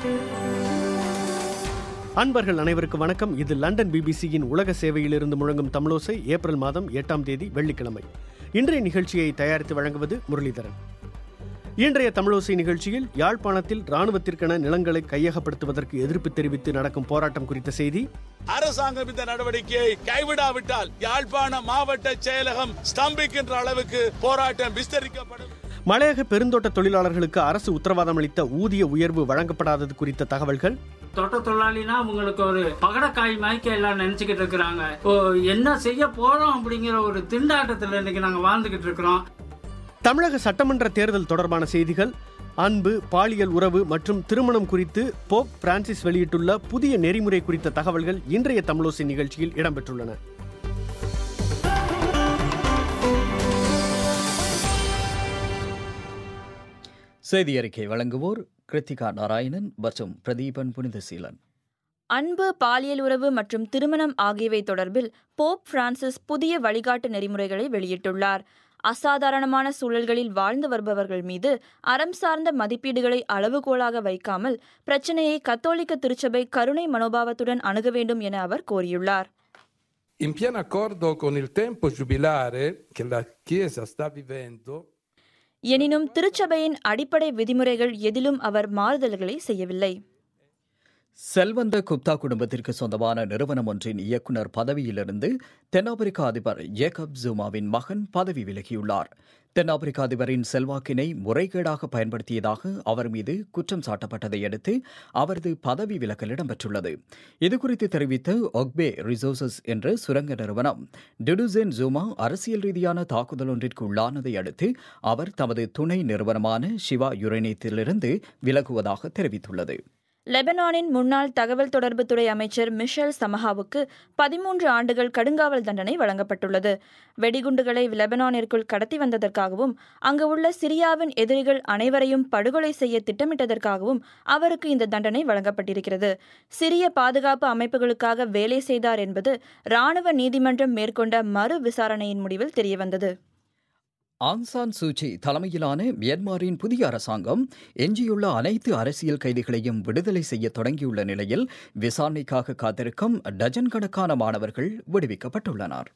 அன்பர்கள் அனைவருக்கு வணக்கம் இது லண்டன் பிபிசியின் உலக சேவையிலிருந்து முழங்கும் தமிழோசை ஏப்ரல் மாதம் எட்டாம் தேதி வெள்ளிக்கிழமை இன்றைய நிகழ்ச்சியை தயாரித்து வழங்குவது முரளிதரன் இன்றைய தமிழோசை நிகழ்ச்சியில் யாழ்ப்பாணத்தில் ராணுவத்திற்கென நிலங்களை கையகப்படுத்துவதற்கு எதிர்ப்பு தெரிவித்து நடக்கும் போராட்டம் குறித்த செய்தி அரசாங்கம் இந்த நடவடிக்கையை கைவிடாவிட்டால் யாழ்ப்பாண மாவட்ட செயலகம் ஸ்தம்பிக்கின்ற அளவுக்கு போராட்டம் விஸ்தரிக்கப்படும் மலையக பெருந்தோட்ட தொழிலாளர்களுக்கு அரசு உத்தரவாதம் அளித்த ஊதிய உயர்வு வழங்கப்படாதது குறித்த தகவல்கள் தோட்ட தொழிலாளினா அவங்களுக்கு ஒரு பகடக்காய் மயக்க எல்லாம் நினைச்சுக்கிட்டு இருக்கிறாங்க ஓ என்ன செய்ய போறோம் அப்படிங்கிற ஒரு திண்டாட்டத்துல இன்னைக்கு நாங்க வாழ்ந்துகிட்டு இருக்கிறோம் தமிழக சட்டமன்ற தேர்தல் தொடர்பான செய்திகள் அன்பு பாலியல் உறவு மற்றும் திருமணம் குறித்து போப் பிரான்சிஸ் வெளியிட்டுள்ள புதிய நெறிமுறை குறித்த தகவல்கள் இன்றைய தமிழோசை நிகழ்ச்சியில் இடம்பெற்றுள்ளன செய்தி அறிக்கை வழங்குவோர் கிருத்திகா நாராயணன் மற்றும் பிரதீபன் புனிதசீலன் அன்பு பாலியல் உறவு மற்றும் திருமணம் ஆகியவை தொடர்பில் போப் பிரான்சிஸ் புதிய வழிகாட்டு நெறிமுறைகளை வெளியிட்டுள்ளார் அசாதாரணமான சூழல்களில் வாழ்ந்து வருபவர்கள் மீது அறம் சார்ந்த மதிப்பீடுகளை அளவுகோலாக வைக்காமல் பிரச்சனையை கத்தோலிக்க திருச்சபை கருணை மனோபாவத்துடன் அணுக வேண்டும் என அவர் கோரியுள்ளார் In pieno accordo con il tempo giubilare che la Chiesa sta vivendo, எனினும் திருச்சபையின் அடிப்படை விதிமுறைகள் எதிலும் அவர் மாறுதல்களை செய்யவில்லை செல்வந்த குப்தா குடும்பத்திற்கு சொந்தமான நிறுவனம் ஒன்றின் இயக்குனர் பதவியிலிருந்து தென்னாப்பிரிக்க அதிபர் ஜேக்கப் ஜூமாவின் மகன் பதவி விலகியுள்ளார் தென்னாப்பிரிக்க அதிபரின் செல்வாக்கினை முறைகேடாக பயன்படுத்தியதாக அவர் மீது குற்றம் சாட்டப்பட்டதை அடுத்து அவரது பதவி விலகல் இடம்பெற்றுள்ளது இதுகுறித்து தெரிவித்த ஒக்பே ரிசோர்சஸ் என்ற சுரங்க நிறுவனம் டிடுசென் ஜூமா அரசியல் ரீதியான தாக்குதல் ஒன்றிற்கு உள்ளானதை அடுத்து அவர் தமது துணை நிறுவனமான சிவா யுரேனியத்திலிருந்து விலகுவதாக தெரிவித்துள்ளது லெபனானின் முன்னாள் தகவல் தொடர்புத்துறை அமைச்சர் மிஷேல் சமஹாவுக்கு பதிமூன்று ஆண்டுகள் கடுங்காவல் தண்டனை வழங்கப்பட்டுள்ளது வெடிகுண்டுகளை லெபனானிற்குள் கடத்தி வந்ததற்காகவும் அங்கு உள்ள சிரியாவின் எதிரிகள் அனைவரையும் படுகொலை செய்ய திட்டமிட்டதற்காகவும் அவருக்கு இந்த தண்டனை வழங்கப்பட்டிருக்கிறது சிரிய பாதுகாப்பு அமைப்புகளுக்காக வேலை செய்தார் என்பது ராணுவ நீதிமன்றம் மேற்கொண்ட மறு விசாரணையின் முடிவில் தெரியவந்தது ஆங்சான் சூச்சி தலைமையிலான மியான்மரின் புதிய அரசாங்கம் எஞ்சியுள்ள அனைத்து அரசியல் கைதிகளையும் விடுதலை செய்ய தொடங்கியுள்ள நிலையில் விசாரணைக்காக காத்திருக்கும் டஜன் கணக்கான மாணவர்கள் விடுவிக்கப்பட்டுள்ளனர்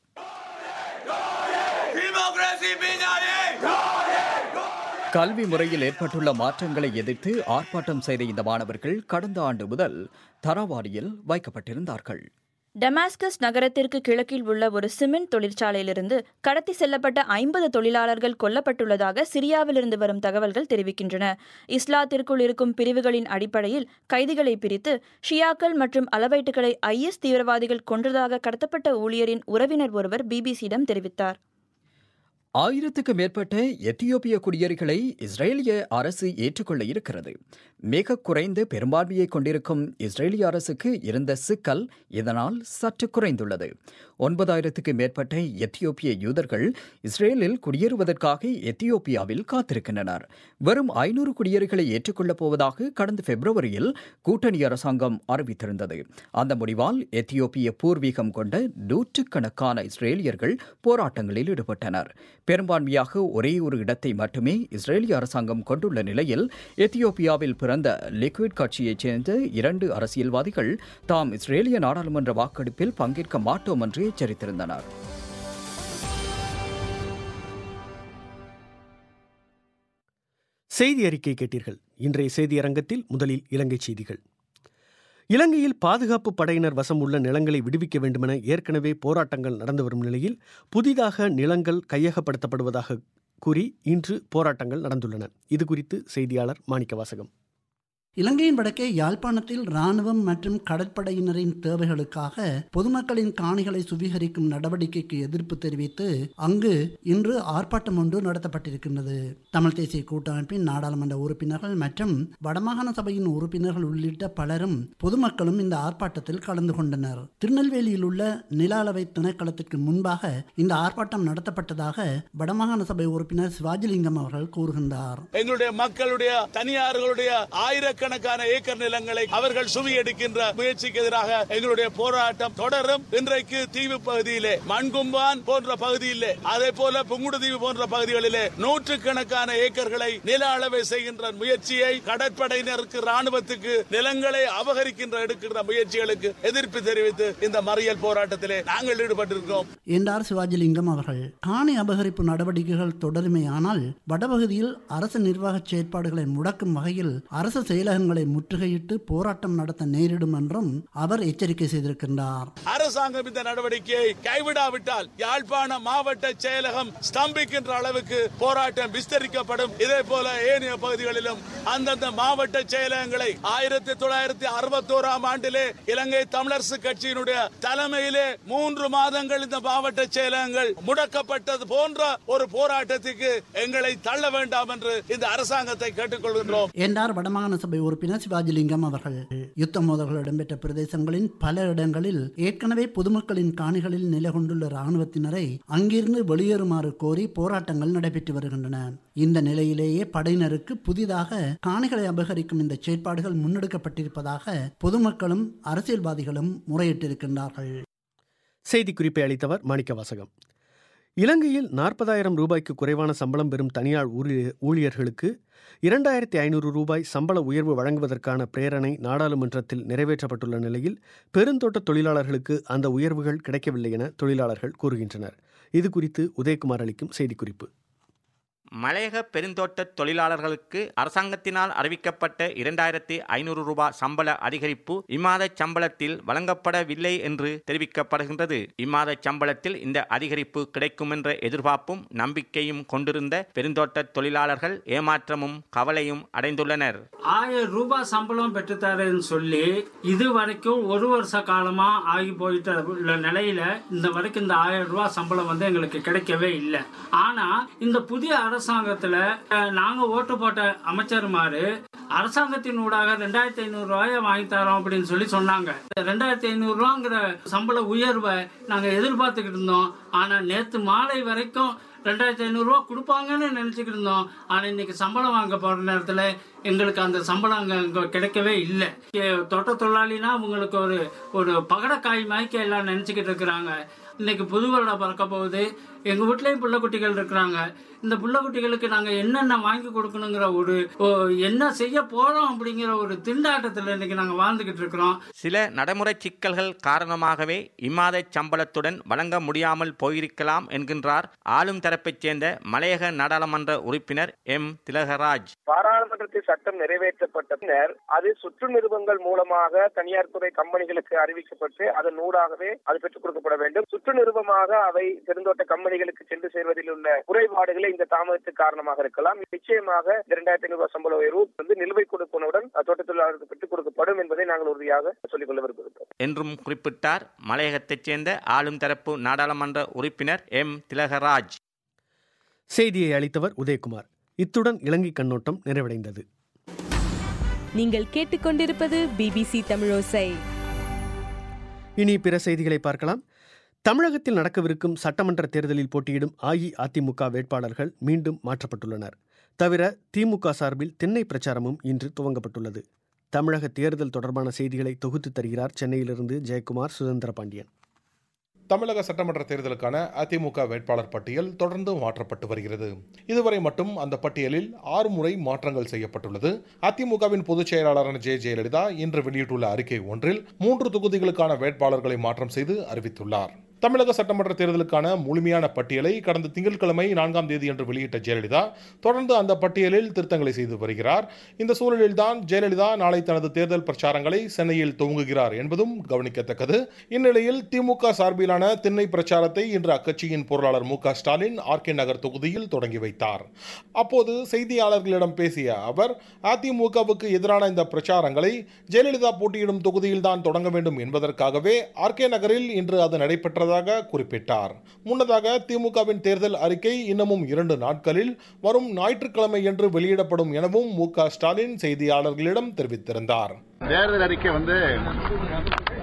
கல்வி முறையில் ஏற்பட்டுள்ள மாற்றங்களை எதிர்த்து ஆர்ப்பாட்டம் செய்த இந்த மாணவர்கள் கடந்த ஆண்டு முதல் தரவாடியில் வைக்கப்பட்டிருந்தார்கள் டமாஸ்கஸ் நகரத்திற்கு கிழக்கில் உள்ள ஒரு சிமெண்ட் தொழிற்சாலையிலிருந்து கடத்தி செல்லப்பட்ட ஐம்பது தொழிலாளர்கள் கொல்லப்பட்டுள்ளதாக சிரியாவிலிருந்து வரும் தகவல்கள் தெரிவிக்கின்றன இஸ்லாத்திற்குள் இருக்கும் பிரிவுகளின் அடிப்படையில் கைதிகளை பிரித்து ஷியாக்கள் மற்றும் அலவைட்டுகளை ஐஎஸ் தீவிரவாதிகள் கொன்றதாக கடத்தப்பட்ட ஊழியரின் உறவினர் ஒருவர் பிபிசியிடம் தெரிவித்தார் ஆயிரத்துக்கு மேற்பட்ட எத்தியோப்பிய குடியேறிகளை இஸ்ரேலிய அரசு ஏற்றுக்கொள்ள இருக்கிறது மிக குறைந்த பெரும்பான்மையை கொண்டிருக்கும் இஸ்ரேலிய அரசுக்கு இருந்த சிக்கல் இதனால் சற்று குறைந்துள்ளது ஒன்பதாயிரத்துக்கு மேற்பட்ட எத்தியோப்பிய யூதர்கள் இஸ்ரேலில் குடியேறுவதற்காக எத்தியோப்பியாவில் காத்திருக்கின்றனர் வெறும் ஐநூறு குடியேறிகளை ஏற்றுக்கொள்ளப் போவதாக கடந்த பிப்ரவரியில் கூட்டணி அரசாங்கம் அறிவித்திருந்தது அந்த முடிவால் எத்தியோப்பிய பூர்வீகம் கொண்ட நூற்றுக்கணக்கான இஸ்ரேலியர்கள் போராட்டங்களில் ஈடுபட்டனர் பெரும்பான்மையாக ஒரே ஒரு இடத்தை மட்டுமே இஸ்ரேலிய அரசாங்கம் கொண்டுள்ள நிலையில் எத்தியோப்பியாவில் பிறந்த லிக்விட் கட்சியைச் சேர்ந்த இரண்டு அரசியல்வாதிகள் தாம் இஸ்ரேலிய நாடாளுமன்ற வாக்கெடுப்பில் பங்கேற்க மாட்டோம் என்று எச்சரித்திருந்தனர் செய்தி அறிக்கை கேட்டீர்கள் இன்றைய செய்தி அரங்கத்தில் முதலில் இலங்கை செய்திகள் இலங்கையில் பாதுகாப்பு படையினர் வசம் உள்ள நிலங்களை விடுவிக்க வேண்டுமென ஏற்கனவே போராட்டங்கள் நடந்து வரும் நிலையில் புதிதாக நிலங்கள் கையகப்படுத்தப்படுவதாக கூறி இன்று போராட்டங்கள் நடந்துள்ளன இது குறித்து செய்தியாளர் மாணிக்கவாசகம் இலங்கையின் வடக்கே யாழ்ப்பாணத்தில் இராணுவம் மற்றும் கடற்படையினரின் தேவைகளுக்காக பொதுமக்களின் காணிகளை சுவீகரிக்கும் நடவடிக்கைக்கு எதிர்ப்பு தெரிவித்து அங்கு இன்று ஆர்ப்பாட்டம் ஒன்று நடத்தப்பட்டிருக்கின்றது தமிழ் தேசிய கூட்டமைப்பின் நாடாளுமன்ற உறுப்பினர்கள் மற்றும் வடமாகாண சபையின் உறுப்பினர்கள் உள்ளிட்ட பலரும் பொதுமக்களும் இந்த ஆர்ப்பாட்டத்தில் கலந்து கொண்டனர் திருநெல்வேலியில் உள்ள நில அளவை திணைக்களத்திற்கு முன்பாக இந்த ஆர்ப்பாட்டம் நடத்தப்பட்டதாக வடமாகாண சபை உறுப்பினர் சிவாஜிலிங்கம் அவர்கள் கூறுகின்றார் எங்களுடைய மக்களுடைய தனியார்களுடைய ஆயிரக்கணக்கான ஆயிரக்கணக்கான ஏக்கர் நிலங்களை அவர்கள் சுவியடிக்கின்ற முயற்சிக்கு எதிராக எங்களுடைய போராட்டம் தொடரும் இன்றைக்கு தீவு பகுதியிலே மண்கும்பான் போன்ற பகுதியிலே அதே போல புங்குடுதீவு போன்ற பகுதிகளிலே நூற்றுக்கணக்கான ஏக்கர்களை நில அளவை செய்கின்ற முயற்சியை கடற்படையினருக்கு ராணுவத்துக்கு நிலங்களை அபகரிக்கின்ற எடுக்கின்ற முயற்சிகளுக்கு எதிர்ப்பு தெரிவித்து இந்த மறியல் போராட்டத்திலே நாங்கள் ஈடுபட்டிருக்கிறோம் என்றார் சிவாஜிலிங்கம் அவர்கள் காணி அபகரிப்பு நடவடிக்கைகள் தொடருமேயானால் வடபகுதியில் அரசு நிர்வாக செயற்பாடுகளை முடக்கும் வகையில் அரசு செயலகங்களை முற்றுகையிட்டு போராட்டம் நடத்த நேரிடும் என்றும் அவர் எச்சரிக்கை செய்திருக்கின்றார் அரசாங்கம் இந்த நடவடிக்கையை கைவிடாவிட்டால் யாழ்ப்பாண மாவட்ட செயலகம் ஸ்தம்பிக்கின்ற அளவுக்கு போராட்டம் விஸ்தரிக்கப்படும் இதே போல ஏனைய பகுதிகளிலும் அந்தந்த மாவட்ட செயலகங்களை ஆயிரத்தி தொள்ளாயிரத்தி அறுபத்தோராம் ஆண்டிலே இலங்கை தமிழரசு கட்சியினுடைய தலைமையிலே மூன்று மாதங்கள் இந்த மாவட்ட செயலகங்கள் முடக்கப்பட்டது போன்ற ஒரு போராட்டத்துக்கு எங்களை தள்ள வேண்டாம் என்று இந்த அரசாங்கத்தை கேட்டுக்கொள்கின்றோம் என்றார் வடமாகாண சபை உறுப்பினர் சிவாஜிலிங்கம் அவர்கள் யுத்த மோதல்கள் இடம்பெற்ற பிரதேசங்களின் பல இடங்களில் ஏற்கனவே பொதுமக்களின் காணிகளில் நிலை கொண்டுள்ள இராணுவத்தினரை அங்கிருந்து வெளியேறுமாறு கோரி போராட்டங்கள் நடைபெற்று வருகின்றன இந்த நிலையிலேயே படையினருக்கு புதிதாக காணிகளை அபகரிக்கும் இந்த செயற்பாடுகள் முன்னெடுக்கப்பட்டிருப்பதாக பொதுமக்களும் அரசியல்வாதிகளும் முறையிட்டிருக்கின்றார்கள் செய்திக்குறிப்பை அளித்தவர் மாணிக்க வாசகம் இலங்கையில் நாற்பதாயிரம் ரூபாய்க்கு குறைவான சம்பளம் பெறும் தனியார் ஊழிய- ஊழியர்களுக்கு இரண்டாயிரத்தி ஐநூறு ரூபாய் சம்பள உயர்வு வழங்குவதற்கான பிரேரணை நாடாளுமன்றத்தில் நிறைவேற்றப்பட்டுள்ள நிலையில் பெருந்தோட்ட தொழிலாளர்களுக்கு அந்த உயர்வுகள் கிடைக்கவில்லை என தொழிலாளர்கள் கூறுகின்றனர் இது குறித்து உதயகுமார் அளிக்கும் செய்திக்குறிப்பு மலையக பெருந்தோட்ட தொழிலாளர்களுக்கு அரசாங்கத்தினால் அறிவிக்கப்பட்ட இரண்டாயிரத்தி ஐநூறு ரூபாய் சம்பள அதிகரிப்பு இம்மாத சம்பளத்தில் வழங்கப்படவில்லை என்று தெரிவிக்கப்படுகின்றது இம்மாத சம்பளத்தில் இந்த அதிகரிப்பு கிடைக்கும் என்ற எதிர்பார்ப்பும் நம்பிக்கையும் கொண்டிருந்த பெருந்தோட்ட தொழிலாளர்கள் ஏமாற்றமும் கவலையும் அடைந்துள்ளனர் ஆயிரம் ரூபாய் சம்பளம் பெற்றுத்தரேன்னு சொல்லி இது வரைக்கும் ஒரு வருஷ காலமா ஆகி போயிட்ட உள்ள நிலையில இந்த வரைக்கும் இந்த ஆயிரம் ரூபாய் சம்பளம் வந்து எங்களுக்கு கிடைக்கவே இல்லை ஆனா இந்த புதிய அரசாங்கத்துல அஹ், நாங்க ஓட்டு போட்ட அமைச்சர்மாரு அரசாங்கத்தின் ஊடாக ரெண்டாயிரத்தி ஐநூறு ரூபாய வாங்கி தரோம் அப்படின்னு சொல்லி சொன்னாங்க ரெண்டாயிரத்தி ஐநூறு ரூபாங்கிற சம்பள உயர்வை நாங்க எதிர்பார்த்துக்கிட்டு இருந்தோம் ஆனா நேத்து மாலை வரைக்கும் ரெண்டாயிரத்தி ஐநூறுரூவா கொடுப்பாங்கன்னு நினச்சிக்கிட்டு இருந்தோம் ஆனால் இன்னைக்கு சம்பளம் வாங்க போகிற நேரத்தில் எங்களுக்கு அந்த சம்பளம் அங்கே அங்கே கிடைக்கவே இல்லை தோட்ட தொழிலாளினா உங்களுக்கு ஒரு ஒரு பகடக்காய் மாய்க்க எல்லாம் நினச்சிக்கிட்டு இருக்கிறாங்க இன்னைக்கு புது வருடம் பிறக்க போகுது எங்கள் வீட்லேயும் பிள்ளை குட்டிகள் இருக்கிறாங்க இந்த பிள்ளை குட்டிகளுக்கு நாங்கள் என்னென்ன வாங்கி கொடுக்கணுங்கிற ஒரு ஓ, என்ன செய்ய போகிறோம் அப்படிங்கிற ஒரு திண்டாட்டத்தில் இன்னைக்கு நாங்கள் வாழ்ந்துக்கிட்டு இருக்கிறோம் சில நடைமுறை சிக்கல்கள் காரணமாகவே இம்மாத சம்பளத்துடன் வழங்க முடியாமல் போயிருக்கலாம் என்கின்றார் ஆளும் தரப்பைச் சேர்ந்த மலையக நாடாளுமன்ற உறுப்பினர் எம் திலகராஜ் பாராளுமன்றத்தில் சட்டம் நிறைவேற்றப்பட்ட பின்னர் அது சுற்று நிறுவனங்கள் மூலமாக தனியார் துறை கம்பெனிகளுக்கு அறிவிக்கப்பட்டு அதன் ஊடாகவே அது பெற்றுக் கொடுக்கப்பட வேண்டும் சுற்று நிறுவனமாக அவை பெருந்தோட்ட கம்பெனிகளுக்கு சென்று சேர்வதில் உள்ள குறைபாடுகளே இந்த தாமதத்துக்கு காரணமாக இருக்கலாம் நிச்சயமாக இந்த இரண்டாயிரத்தி ஐநூறு ரூபாய் சம்பள உயர்வு வந்து நிலுவை கொடுப்பனுடன் தோட்ட தொழிலாளருக்கு பெற்றுக் கொடுக்கப்படும் என்பதை நாங்கள் உறுதியாக சொல்லிக் கொள்ள விரும்புகிறோம் என்றும் குறிப்பிட்டார் மலையகத்தைச் சேர்ந்த ஆளும் தரப்பு நாடாளுமன்ற உறுப்பினர் எம் திலகராஜ் செய்தியை அளித்தவர் உதயகுமார் இத்துடன் இலங்கை கண்ணோட்டம் நிறைவடைந்தது நீங்கள் கேட்டுக்கொண்டிருப்பது பிபிசி தமிழோசை இனி பிற செய்திகளை பார்க்கலாம் தமிழகத்தில் நடக்கவிருக்கும் சட்டமன்ற தேர்தலில் போட்டியிடும் அஇஅதிமுக வேட்பாளர்கள் மீண்டும் மாற்றப்பட்டுள்ளனர் தவிர திமுக சார்பில் திண்ணை பிரச்சாரமும் இன்று துவங்கப்பட்டுள்ளது தமிழக தேர்தல் தொடர்பான செய்திகளை தொகுத்து தருகிறார் சென்னையிலிருந்து ஜெயக்குமார் சுதந்திர பாண்டியன் தமிழக சட்டமன்ற தேர்தலுக்கான அதிமுக வேட்பாளர் பட்டியல் தொடர்ந்து மாற்றப்பட்டு வருகிறது இதுவரை மட்டும் அந்த பட்டியலில் ஆறு முறை மாற்றங்கள் செய்யப்பட்டுள்ளது அதிமுகவின் பொதுச் செயலாளரான ஜெ ஜெயலலிதா இன்று வெளியிட்டுள்ள அறிக்கை ஒன்றில் மூன்று தொகுதிகளுக்கான வேட்பாளர்களை மாற்றம் செய்து அறிவித்துள்ளார் தமிழக சட்டமன்ற தேர்தலுக்கான முழுமையான பட்டியலை கடந்த திங்கட்கிழமை நான்காம் தேதி என்று வெளியிட்ட ஜெயலலிதா தொடர்ந்து அந்த பட்டியலில் திருத்தங்களை செய்து வருகிறார் இந்த சூழலில்தான் ஜெயலலிதா நாளை தனது தேர்தல் பிரச்சாரங்களை சென்னையில் துவங்குகிறார் என்பதும் கவனிக்கத்தக்கது இந்நிலையில் திமுக சார்பிலான திண்ணை பிரச்சாரத்தை இன்று அக்கட்சியின் பொருளாளர் மு க ஸ்டாலின் ஆர்கே நகர் தொகுதியில் தொடங்கி வைத்தார் அப்போது செய்தியாளர்களிடம் பேசிய அவர் அதிமுகவுக்கு எதிரான இந்த பிரச்சாரங்களை ஜெயலலிதா போட்டியிடும் தொகுதியில்தான் தொடங்க வேண்டும் என்பதற்காகவே ஆர்கே நகரில் இன்று அது நடைபெற்றதாக குறிப்பிட்டார் முன்னதாக திமுகவின் தேர்தல் அறிக்கை இன்னமும் இரண்டு நாட்களில் வரும் ஞாயிற்றுக்கிழமை என்று வெளியிடப்படும் எனவும் மு க ஸ்டாலின் செய்தியாளர்களிடம் தெரிவித்திருந்தார் தேர்தல் அறிக்கை வந்து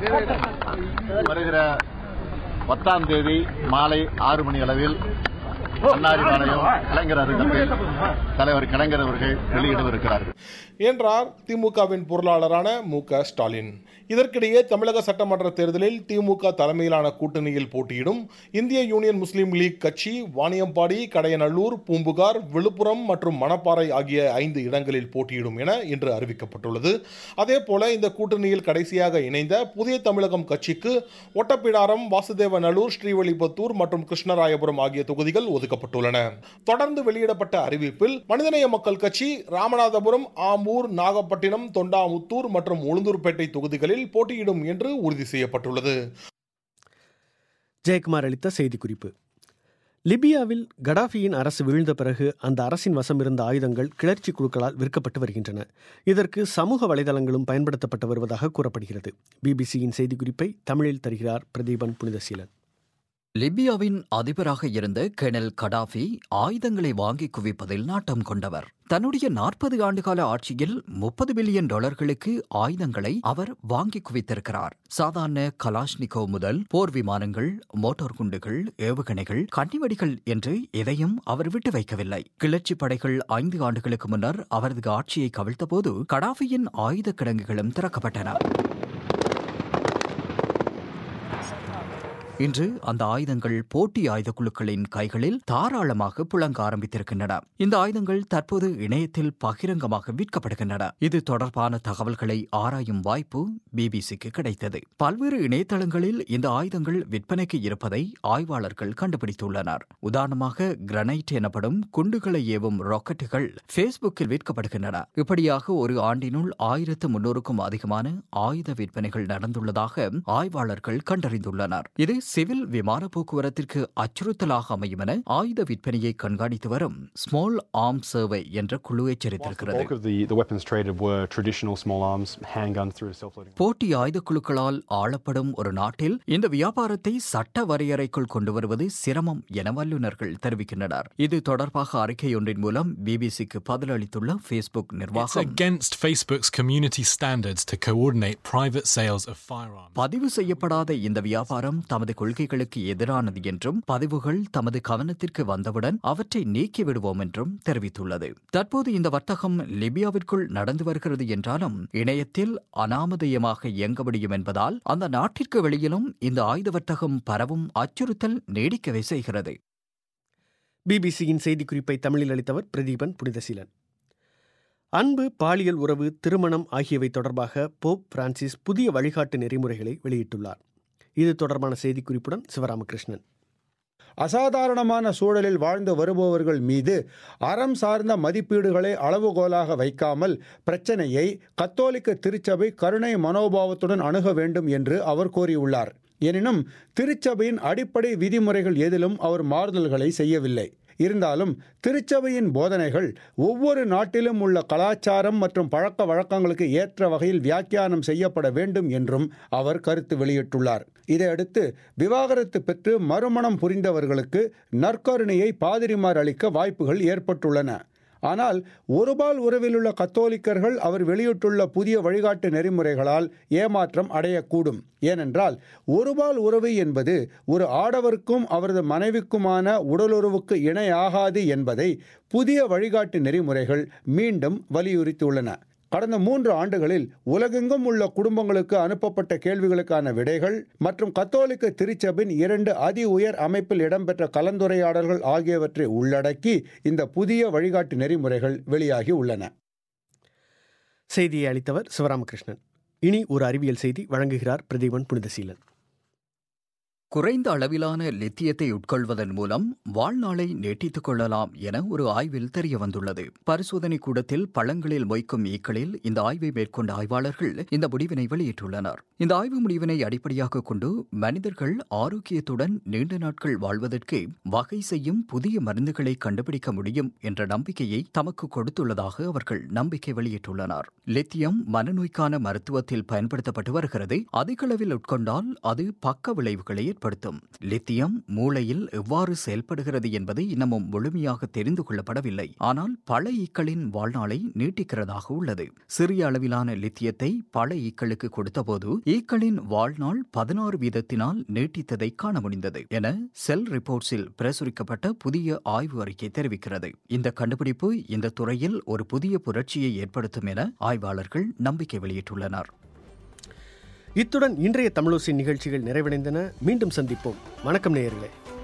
வருகிற பத்தாம் தேதி மாலை ஆறு மணி அளவில் அன்னாரிவாளையம் கலைஞர் அரங்கத்தில் தலைவர் கலைஞர் அவர்கள் வெளியிடவிருக்கிறார்கள் என்றார் திமுகவின் பொருளாளரான மு க ஸ்டாலின் இதற்கிடையே தமிழக சட்டமன்ற தேர்தலில் திமுக தலைமையிலான கூட்டணியில் போட்டியிடும் இந்திய யூனியன் முஸ்லீம் லீக் கட்சி வாணியம்பாடி கடையநல்லூர் பூம்புகார் விழுப்புரம் மற்றும் மணப்பாறை ஆகிய ஐந்து இடங்களில் போட்டியிடும் என இன்று அறிவிக்கப்பட்டுள்ளது அதே போல இந்த கூட்டணியில் கடைசியாக இணைந்த புதிய தமிழகம் கட்சிக்கு ஒட்டப்பிடாரம் வாசுதேவநல்லூர் ஸ்ரீவல்லிபுத்தூர் மற்றும் கிருஷ்ணராயபுரம் ஆகிய தொகுதிகள் ஒதுக்கப்பட்டுள்ளன தொடர்ந்து வெளியிடப்பட்ட அறிவிப்பில் மனிதநேய மக்கள் கட்சி ராமநாதபுரம் ஆம்பூர் நாகப்பட்டினம் தொண்டாமுத்தூர் மற்றும் உளுந்தூர்பேட்டை தொகுதிகளில் போட்டியிடும் என்று உறுதி செய்யப்பட்டுள்ளது ஜெயக்குமார் அளித்த செய்திக்குறிப்பு லிபியாவில் கடாஃபியின் அரசு வீழ்ந்த பிறகு அந்த அரசின் வசம் இருந்த ஆயுதங்கள் கிளர்ச்சி குழுக்களால் விற்கப்பட்டு வருகின்றன இதற்கு சமூக வலைதளங்களும் பயன்படுத்தப்பட்டு வருவதாக கூறப்படுகிறது பிபிசியின் செய்திக்குறிப்பை தமிழில் தருகிறார் பிரதீபன் புனிதசீலன் லிபியாவின் அதிபராக இருந்த கெனல் கடாஃபி ஆயுதங்களை வாங்கி குவிப்பதில் நாட்டம் கொண்டவர் தன்னுடைய நாற்பது ஆண்டுகால ஆட்சியில் முப்பது பில்லியன் டாலர்களுக்கு ஆயுதங்களை அவர் வாங்கி குவித்திருக்கிறார் சாதாரண கலாஷ்னிகோ முதல் போர் விமானங்கள் மோட்டார் குண்டுகள் ஏவுகணைகள் கண்ணிவடிகள் என்று எதையும் அவர் விட்டு வைக்கவில்லை கிளர்ச்சி படைகள் ஐந்து ஆண்டுகளுக்கு முன்னர் அவரது ஆட்சியை கவிழ்த்தபோது கடாஃபியின் ஆயுத கிடங்குகளும் திறக்கப்பட்டன இன்று அந்த ஆயுதங்கள் போட்டி ஆயுத குழுக்களின் கைகளில் தாராளமாக புழங்க ஆரம்பித்திருக்கின்றன இந்த ஆயுதங்கள் தற்போது இணையத்தில் பகிரங்கமாக விற்கப்படுகின்றன இது தொடர்பான தகவல்களை ஆராயும் வாய்ப்பு பிபிசிக்கு கிடைத்தது பல்வேறு இணையதளங்களில் இந்த ஆயுதங்கள் விற்பனைக்கு இருப்பதை ஆய்வாளர்கள் கண்டுபிடித்துள்ளனர் உதாரணமாக கிரனைட் எனப்படும் குண்டுகளை ஏவும் ராக்கெட்டுகள் பேஸ்புக்கில் விற்கப்படுகின்றன இப்படியாக ஒரு ஆண்டினுள் ஆயிரத்து முன்னூறுக்கும் அதிகமான ஆயுத விற்பனைகள் நடந்துள்ளதாக ஆய்வாளர்கள் கண்டறிந்துள்ளனர் இது சிவில் விமான போக்குவரத்திற்கு அச்சுறுத்தலாக அமையும் என ஆயுத விற்பனையை கண்காணித்து வரும் ஸ்மால் ஆர்ம் சர்வே என்ற குழு எச்சரித்திருக்கிறது bulk of the, the weapons traded were traditional small arms, handguns through self-loading. போட்டி ஆயுத குழுக்களால் ஆளப்படும் ஒரு நாட்டில் இந்த வியாபாரத்தை சட்ட வரையறைக்குள் கொண்டு வருவது சிரமம் என வல்லுநர்கள் தெரிவிக்கின்றனர் இது தொடர்பாக அறிக்கை ஒன்றின் மூலம் பிபிசிக்கு பதிலளித்துள்ள பேஸ்புக் It's நிர்வாகம் against Facebook's community standards to coordinate private sales of firearms. பதிவு செய்யப்படாத இந்த வியாபாரம் தமது கொள்கைகளுக்கு எதிரானது என்றும் பதிவுகள் தமது கவனத்திற்கு வந்தவுடன் அவற்றை நீக்கிவிடுவோம் என்றும் தெரிவித்துள்ளது தற்போது இந்த வர்த்தகம் லிபியாவிற்குள் நடந்து வருகிறது என்றாலும் இணையத்தில் அனாமதேயமாக இயங்க முடியும் என்பதால் அந்த நாட்டிற்கு வெளியிலும் இந்த ஆயுத வர்த்தகம் பரவும் அச்சுறுத்தல் நீடிக்கவே செய்கிறது பிபிசியின் செய்திக்குறிப்பை தமிழில் அளித்தவர் பிரதீபன் புனிதசீலன் அன்பு பாலியல் உறவு திருமணம் ஆகியவை தொடர்பாக போப் பிரான்சிஸ் புதிய வழிகாட்டு நெறிமுறைகளை வெளியிட்டுள்ளார் இது தொடர்பான செய்திக்குறிப்புடன் சிவராமகிருஷ்ணன் அசாதாரணமான சூழலில் வாழ்ந்து வருபவர்கள் மீது அறம் சார்ந்த மதிப்பீடுகளை அளவுகோலாக வைக்காமல் பிரச்சனையை கத்தோலிக்க திருச்சபை கருணை மனோபாவத்துடன் அணுக வேண்டும் என்று அவர் கூறியுள்ளார் எனினும் திருச்சபையின் அடிப்படை விதிமுறைகள் எதிலும் அவர் மாறுதல்களை செய்யவில்லை இருந்தாலும் திருச்சபையின் போதனைகள் ஒவ்வொரு நாட்டிலும் உள்ள கலாச்சாரம் மற்றும் பழக்க வழக்கங்களுக்கு ஏற்ற வகையில் வியாக்கியானம் செய்யப்பட வேண்டும் என்றும் அவர் கருத்து வெளியிட்டுள்ளார் இதையடுத்து விவாகரத்து பெற்று மறுமணம் புரிந்தவர்களுக்கு நற்கருணையை பாதிரிமார் அளிக்க வாய்ப்புகள் ஏற்பட்டுள்ளன ஆனால் ஒருபால் உறவிலுள்ள கத்தோலிக்கர்கள் அவர் வெளியிட்டுள்ள புதிய வழிகாட்டு நெறிமுறைகளால் ஏமாற்றம் அடையக்கூடும் ஏனென்றால் ஒருபால் உறவு என்பது ஒரு ஆடவருக்கும் அவரது மனைவிக்குமான உடலுறவுக்கு இணையாகாது என்பதை புதிய வழிகாட்டு நெறிமுறைகள் மீண்டும் வலியுறுத்தியுள்ளன கடந்த மூன்று ஆண்டுகளில் உலகெங்கும் உள்ள குடும்பங்களுக்கு அனுப்பப்பட்ட கேள்விகளுக்கான விடைகள் மற்றும் கத்தோலிக்க திருச்சபின் இரண்டு அதி உயர் அமைப்பில் இடம்பெற்ற கலந்துரையாடல்கள் ஆகியவற்றை உள்ளடக்கி இந்த புதிய வழிகாட்டு நெறிமுறைகள் வெளியாகி உள்ளன செய்தியை அளித்தவர் சிவராமகிருஷ்ணன் இனி ஒரு அறிவியல் செய்தி வழங்குகிறார் பிரதீபன் புனிதசீலன் குறைந்த அளவிலான லித்தியத்தை உட்கொள்வதன் மூலம் வாழ்நாளை நீட்டித்துக் கொள்ளலாம் என ஒரு ஆய்வில் தெரிய வந்துள்ளது பரிசோதனை கூடத்தில் பழங்களில் மொய்க்கும் ஈக்களில் இந்த ஆய்வை மேற்கொண்ட ஆய்வாளர்கள் இந்த முடிவினை வெளியிட்டுள்ளனர் இந்த ஆய்வு முடிவினை அடிப்படையாக கொண்டு மனிதர்கள் ஆரோக்கியத்துடன் நீண்ட நாட்கள் வாழ்வதற்கு வகை செய்யும் புதிய மருந்துகளை கண்டுபிடிக்க முடியும் என்ற நம்பிக்கையை தமக்கு கொடுத்துள்ளதாக அவர்கள் நம்பிக்கை வெளியிட்டுள்ளனர் லித்தியம் மனநோய்க்கான மருத்துவத்தில் பயன்படுத்தப்பட்டு வருகிறது அதிக அளவில் உட்கொண்டால் அது பக்க விளைவுகளை ஏற்படுத்தும் லித்தியம் மூளையில் எவ்வாறு செயல்படுகிறது என்பது இன்னமும் முழுமையாக தெரிந்து கொள்ளப்படவில்லை ஆனால் பல ஈக்களின் வாழ்நாளை நீட்டிக்கிறதாக உள்ளது சிறிய அளவிலான லித்தியத்தை பல ஈக்களுக்கு கொடுத்தபோது ஈக்களின் வாழ்நாள் பதினாறு வீதத்தினால் நீட்டித்ததை காண முடிந்தது என செல் ரிப்போர்ட்ஸில் பிரசுரிக்கப்பட்ட புதிய ஆய்வு அறிக்கை தெரிவிக்கிறது இந்த கண்டுபிடிப்பு இந்த துறையில் ஒரு புதிய புரட்சியை ஏற்படுத்தும் என ஆய்வாளர்கள் நம்பிக்கை வெளியிட்டுள்ளனர் இத்துடன் இன்றைய தமிழோசின் நிகழ்ச்சிகள் நிறைவடைந்தன மீண்டும் சந்திப்போம் வணக்கம் நேயர்களே